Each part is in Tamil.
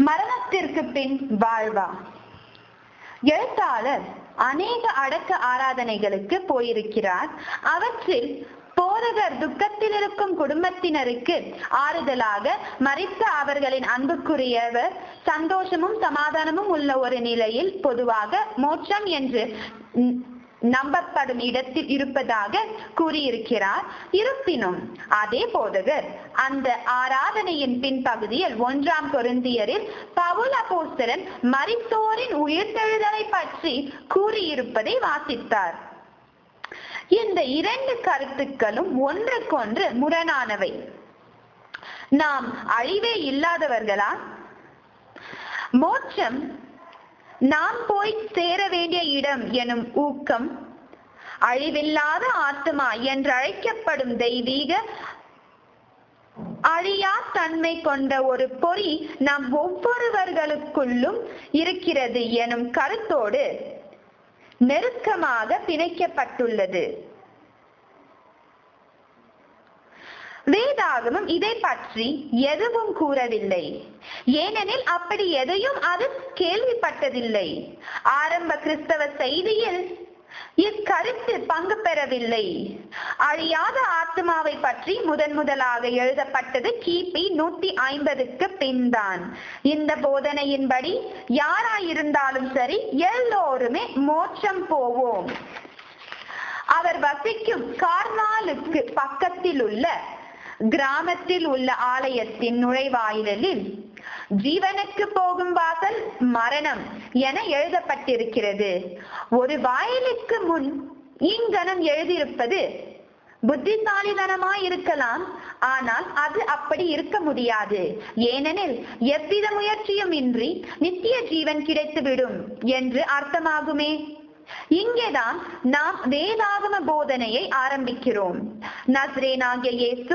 மரணத்திற்கு பின் வாழ்வா எழுத்தாளர் அநேக அடக்க ஆராதனைகளுக்கு போயிருக்கிறார் அவற்றில் போதகர் துக்கத்தில் இருக்கும் குடும்பத்தினருக்கு ஆறுதலாக மறித்த அவர்களின் அன்புக்குரியவர் சந்தோஷமும் சமாதானமும் உள்ள ஒரு நிலையில் பொதுவாக மோட்சம் என்று ந- நம்பப்படும் இடத்தில் இருப்பதாக கூறியிருக்கிறார் இருப்பினும் அதே போதகர் அந்த ஆராதனையின் பின்பகுதியில் ஒன்றாம் கொருந்தியரில் பவுல் அப்போஸ்தலன் மரித்தோரின் உயிர்த்தெழுதலை பற்றி கூறியிருப்பதை வாசித்தார் இந்த இரண்டு கருத்துக்களும் ஒன்றுக்கொன்று முரணானவை நாம் அழிவே இல்லாதவர்களா மோட்சம் நாம் போய் சேர வேண்டிய இடம் எனும் ஊக்கம் அழிவில்லாத ஆத்மா என்று அழைக்கப்படும் தெய்வீக அழியா தன்மை கொண்ட ஒரு பொறி நம் ஒவ்வொருவர்களுக்குள்ளும் இருக்கிறது எனும் கருத்தோடு நெருக்கமாக பிணைக்கப்பட்டுள்ளது வேதாகமம் இதை பற்றி எதுவும் கூறவில்லை ஏனெனில் அப்படி எதையும் அது கேள்விப்பட்டதில்லை ஆரம்ப கிறிஸ்தவ செய்தியில் இக்கருத்து பங்கு பெறவில்லை அழியாத ஆத்மாவை பற்றி முதன் முதலாக எழுதப்பட்டது கிபி நூத்தி ஐம்பதுக்கு பின்தான் இந்த போதனையின்படி யாராயிருந்தாலும் சரி எல்லோருமே மோட்சம் போவோம் அவர் வசிக்கும் கார்னாலுக்கு பக்கத்தில் உள்ள கிராமத்தில் உள்ள ஆலயத்தின் நுழைவாயிலில் ஜீவனுக்கு போகும் வாசல் மரணம் என எழுதப்பட்டிருக்கிறது ஒரு வாயிலுக்கு முன் இங்கனம் எழுதியிருப்பது புத்திசாலித்தனமாய் இருக்கலாம் ஆனால் அது அப்படி இருக்க முடியாது ஏனெனில் எவ்வித முயற்சியும் இன்றி நித்திய ஜீவன் கிடைத்துவிடும் என்று அர்த்தமாகுமே இங்கேதான் நாம் வேதாகம போதனையை ஆரம்பிக்கிறோம் நஸ்ரேனாகிய இயேசு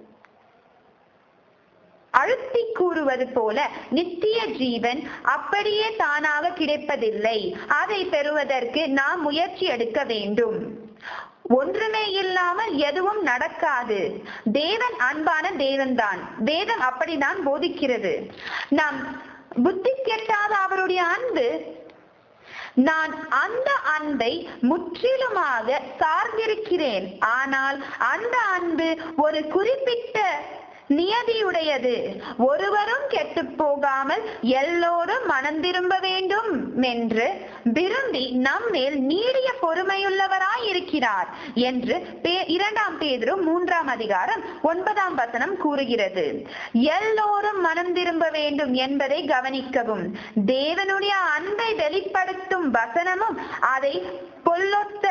அழுத்தி கூறுவது போல நித்திய ஜீவன் அப்படியே தானாக கிடைப்பதில்லை அதை பெறுவதற்கு நாம் முயற்சி எடுக்க வேண்டும் ஒன்றுமே இல்லாமல் எதுவும் நடக்காது தேவன் அன்பான தேவன்தான் வேதம் அப்படிதான் போதிக்கிறது நாம் புத்தி கெட்டாத அவருடைய அன்பு நான் அந்த அன்பை முற்றிலுமாக சார்ந்திருக்கிறேன் ஆனால் அந்த அன்பு ஒரு குறிப்பிட்ட நியதியுடையது ஒருவரும் கெட்டு போகாமல் எல்லோரும் மனம் திரும்ப வேண்டும் என்று விரும்பி நம்மேல் நீடிய பொறுமையுள்ளவராய் இருக்கிறார் என்று பே- இரண்டாம் பேதுரு மூன்றாம் அதிகாரம் ஒன்பதாம் வசனம் கூறுகிறது எல்லோரும் மனம் திரும்ப வேண்டும் என்பதை கவனிக்கவும் தேவனுடைய அன்பை வெளிப்படுத்தும் வசனமும் அதை பொல்லொத்த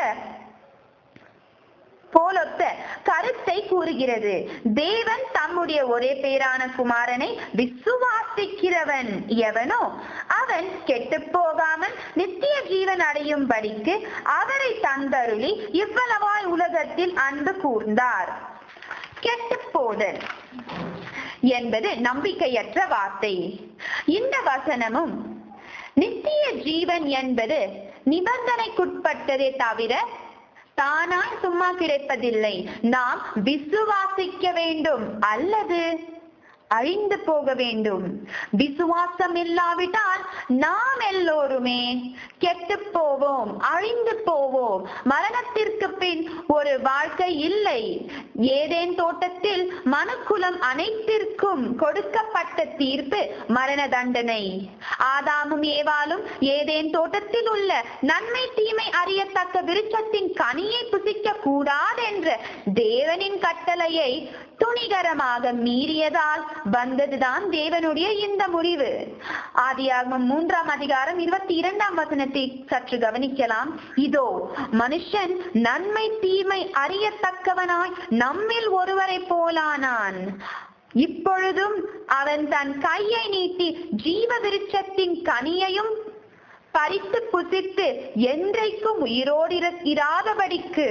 போலொத்த கருத்தை கூறுகிறது தேவன் தம்முடைய ஒரே பேரான குமாரனை விசுவாசிக்கிறவன் எவனோ அவன் கெட்டு போகாமல் நித்திய ஜீவன் அடையும்படிக்கு அவரை தந்தருளி இவ்வளவாய் உலகத்தில் அன்பு கூர்ந்தார் கெட்டு போதல் என்பது நம்பிக்கையற்ற வார்த்தை இந்த வசனமும் நித்திய ஜீவன் என்பது நிபந்தனைக்குட்பட்டதே தவிர தானாய் சும்மா கிடைப்பதில்லை நாம் விசுவாசிக்க வேண்டும் அல்லது அழிந்து போக வேண்டும் விசுவாசம் இல்லாவிட்டால் நாம் எல்லோருமே கெட்டு போவோம் அழிந்து போவோம் மரணத்திற்கு பின் ஒரு வாழ்க்கை இல்லை ஏதேன் தோட்டத்தில் மனுக்குலம் அனைத்திற்கும் கொடுக்கப்பட்ட தீர்ப்பு மரண தண்டனை ஆதாமும் ஏவாளும் ஏதேன் தோட்டத்தில் உள்ள நன்மை தீமை அறியத்தக்க விருட்சத்தின் கனியை புசிக்க கூடாதென்ற தேவனின் கட்டளையை துணிகரமாக மீறியதால் வந்ததுதான் தேவனுடைய இந்த முடிவு ஆதியாகமம் மூன்றாம் அதிகாரம் இருபத்தி இரண்டாம் வசனத்தை சற்று கவனிக்கலாம் இதோ மனுஷன் நன்மை தீமை அறியத்தக்கவனாய் நம்மில் ஒருவரை போலானான் இப்பொழுதும் அவன் தன் கையை நீட்டி ஜீவ விருட்சத்தின் கனியையும் பறித்து புசித்து என்றைக்கும் உயிரோடு இர- இராதபடிக்கு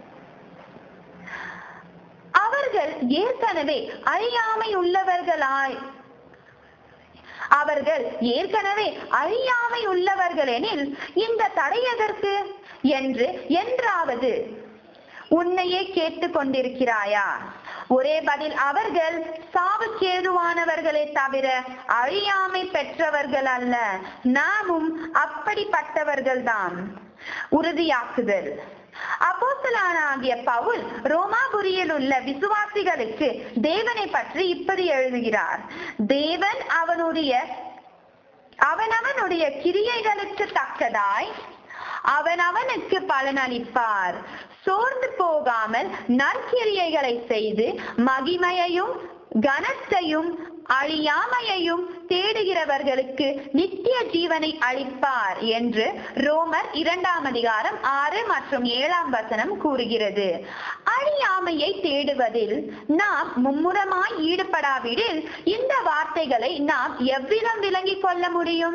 அவர்கள் ஏற்கனவே அழியாமை உள்ளவர்களாய் அவர்கள் ஏற்கனவே அழியாமை உள்ளவர்கள் எனில் இந்த தடை எதற்கு என்று என்றாவது உன்னையே கேட்டுக் கொண்டிருக்கிறாயா ஒரே பதில் அவர்கள் சாவுக்கேதுவானவர்களே தவிர அழியாமை பெற்றவர்கள் அல்ல நாமும் அப்படிப்பட்டவர்கள்தான் உறுதியாக்குதல் அப்போஸ்தலனாகிய பவுல் ரோமாபுரியில் உள்ள விசுவாசிகளுக்கு தேவனை பற்றி இப்படி எழுதுகிறார் தேவன் அவனுடைய அவனவனுடைய கிரியைகளுக்கு தக்கதாய் அவன் அவனுக்கு பலனளிப்பார் சோர்ந்து போகாமல் நற்கிரியைகளை செய்து மகிமையையும் கனத்தையும் அழியாமையையும் தேடுகிறவர்களுக்கு நித்திய ஜீவனை அளிப்பார் என்று ரோமர் இரண்டாம் அதிகாரம் ஆறு மற்றும் ஏழாம் வசனம் கூறுகிறது அழியாமையை தேடுவதில் நாம் மும்முரமாய் ஈடுபடாவிடில் இந்த வார்த்தைகளை நாம் எவ்விதம் விளங்கிக் கொள்ள முடியும்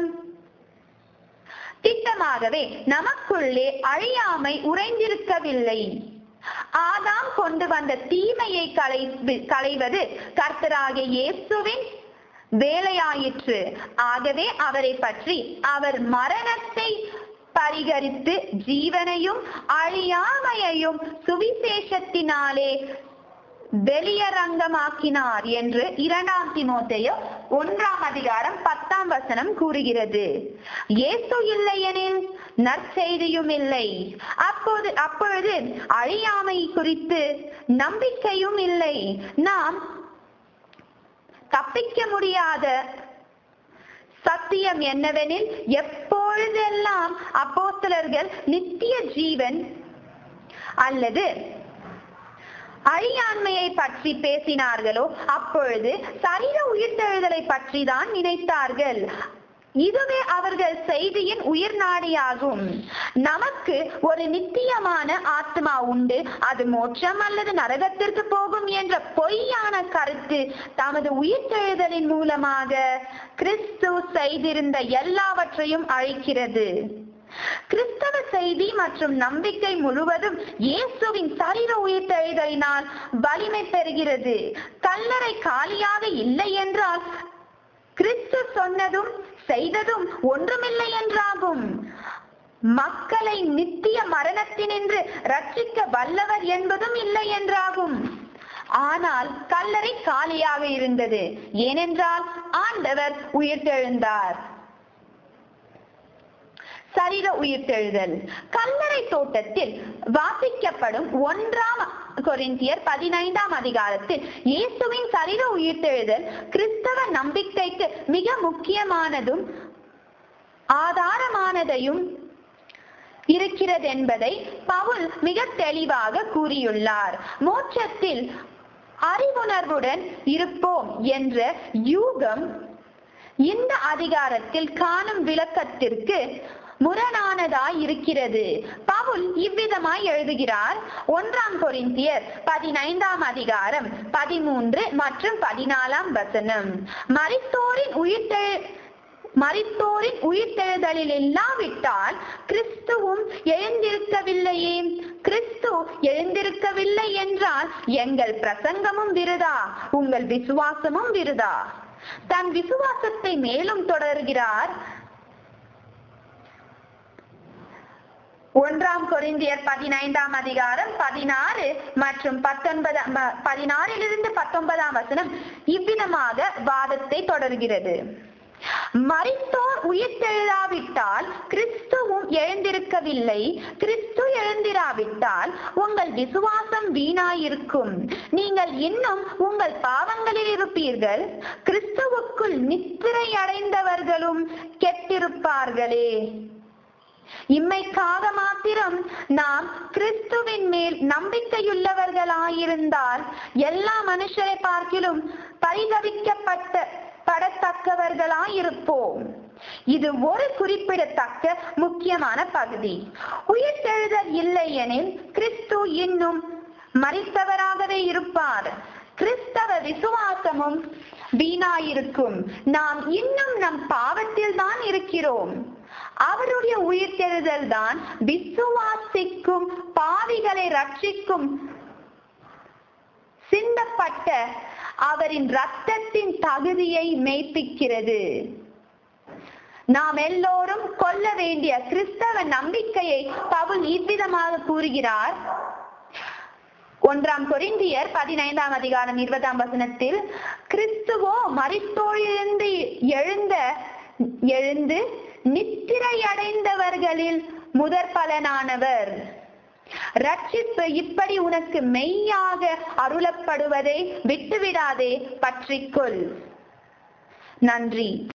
திட்டமாகவே நமக்குள்ளே அழியாமை உறைந்திருக்கவில்லை ஆதாம் கொண்டு வந்த தீமையை கலை களைவது கர்த்தராகிய இயேசுவின் வேலையாயிற்று ஆகவே அவரை பற்றி அவர் மரணத்தை பரிகரித்து ஜீவனையும் அழியாமையையும் சுவிசேஷத்தினாலே வெளியரங்கமாக்கினார் என்று இரண்டாம் திமோத்தேயு ஒன்றாம் அதிகாரம் பத்தாம் வசனம் கூறுகிறது இயேசு இல்லையெனில் நற்செய்தியும் இல்லை அப்போது அப்பொழுது அழியாமை குறித்து நம்பிக்கையும் இல்லை நாம் தப்பிக்க முடியாத சத்தியம் என்னவெனில் எப்பொழுதெல்லாம் அப்போஸ்தலர்கள் நித்திய ஜீவன் அல்லது அழியாண்மையை பற்றி பேசினார்களோ அப்பொழுது சரீர உயிர்த்தெழுதலை பற்றி தான் நினைத்தார்கள் இதுவே அவர்கள் செய்தியின் உயிர் நாடியாகும் நமக்கு ஒரு நித்தியமான ஆத்மா உண்டு அது மோட்சம் அல்லது நரகத்திற்கு போகும் என்ற பொய்யான கருத்து தமது உயிர்த்தெழுதலின் மூலமாக கிறிஸ்து செய்திருந்த எல்லாவற்றையும் அழிக்கிறது கிறிஸ்தவ செய்தி மற்றும் நம்பிக்கை முழுவதும் இயேசுவின் சரீர உயிர்த்தெழுதலினால் வலிமை பெறுகிறது கல்லறை காலியாக இல்லை என்றால் கிறிஸ்து சொன்னதும் செய்ததும் ஒன்றுமில்லை என்றாகும் மக்களை நித்திய மரணத்தினின்று ரட்சிக்க வல்லவர் என்பதும் இல்லை என்றாகும் ஆனால் கல்லறை காலியாக இருந்தது ஏனென்றால் ஆண்டவர் உயிர்த்தெழுந்தார் சரீர உயிர்த்தெழுதல் கல்லறை தோட்டத்தில் வாசிக்கப்படும் ஒன்றாம் கொரிந்தியர் பதினைந்தாம் அதிகாரத்தில் இயேசுவின் சரீர உயிர்த்தெழுதல் கிறிஸ்தவ நம்பிக்கைக்கு மிக முக்கியமானதும் ஆதாரமானதையும் இருக்கிறது என்பதை பவுல் மிக தெளிவாக கூறியுள்ளார் மோட்சத்தில் அறிவுணர்வுடன் இருப்போம் என்ற யூகம் இந்த அதிகாரத்தில் காணும் விளக்கத்திற்கு முரணானதாய் இருக்கிறது பவுல் இவ்விதமாய் எழுதுகிறார் ஒன்றாம் கொரிந்தியர் பதினைந்தாம் அதிகாரம் பதிமூன்று மற்றும் பதினாலாம் வசனம் மரித்தோரின் உயிர்த்தெழு மரித்தோரின் உயிர்த்தெழுதலில் இல்லாவிட்டால் கிறிஸ்துவும் எழுந்திருக்கவில்லையே கிறிஸ்து எழுந்திருக்கவில்லை என்றால் எங்கள் பிரசங்கமும் விருதா உங்கள் விசுவாசமும் விருதா தன் விசுவாசத்தை மேலும் தொடர்கிறார் ஒன்றாம் கொரிந்தியர் பதினைந்தாம் அதிகாரம் பதினாறு மற்றும் பத்தொன்பதாம் பதினாறிலிருந்து பத்தொன்பதாம் வசனம் இவ்விதமாக வாதத்தை தொடர்கிறது மரித்தோர் உயிர்த்தெழுதாவிட்டால் கிறிஸ்துவும் எழுந்திருக்கவில்லை கிறிஸ்து எழுந்திராவிட்டால் உங்கள் விசுவாசம் வீணாயிருக்கும் நீங்கள் இன்னும் உங்கள் பாவங்களில் இருப்பீர்கள் கிறிஸ்துவுக்குள் நித்திரை அடைந்தவர்களும் கெட்டிருப்பார்களே இம்மைக்காக மாத்திரம் நாம் கிறிஸ்துவின் மேல் நம்பிக்கையுள்ளவர்களாயிருந்தால் எல்லா மனுஷரை பார்க்கிலும் பரிதவிக்கப்பட்ட படத்தக்கவர்களாயிருப்போம் இது ஒரு குறிப்பிடத்தக்க முக்கியமான பகுதி உயிர்த்தெழுதல் இல்லை எனில் கிறிஸ்து இன்னும் மறித்தவராகவே இருப்பார் கிறிஸ்தவ விசுவாசமும் வீணாயிருக்கும் நாம் இன்னும் நம் பாவத்தில் தான் இருக்கிறோம் அவருடைய உயிர்த்தெழுதல் தான் விசுவாசிக்கும் பாவிகளை ரட்சிக்கும் சிந்தப்பட்ட அவரின் ரத்தத்தின் தகுதியை மெய்ப்பிக்கிறது நாம் எல்லோரும் கொள்ள வேண்டிய கிறிஸ்தவ நம்பிக்கையை பவுல் இவ்விதமாக கூறுகிறார் ஒன்றாம் கொரிந்தியர் பதினைந்தாம் அதிகாரம் இருபதாம் வசனத்தில் கிறிஸ்துவோ மரித்தோழிலிருந்து எழுந்த எழுந்து நித்திரையடைந்தவர்களில் முதற் பலனானவர் ரட்சிப்பு இப்படி உனக்கு மெய்யாக அருளப்படுவதை விட்டுவிடாதே பற்றிக்கொள் நன்றி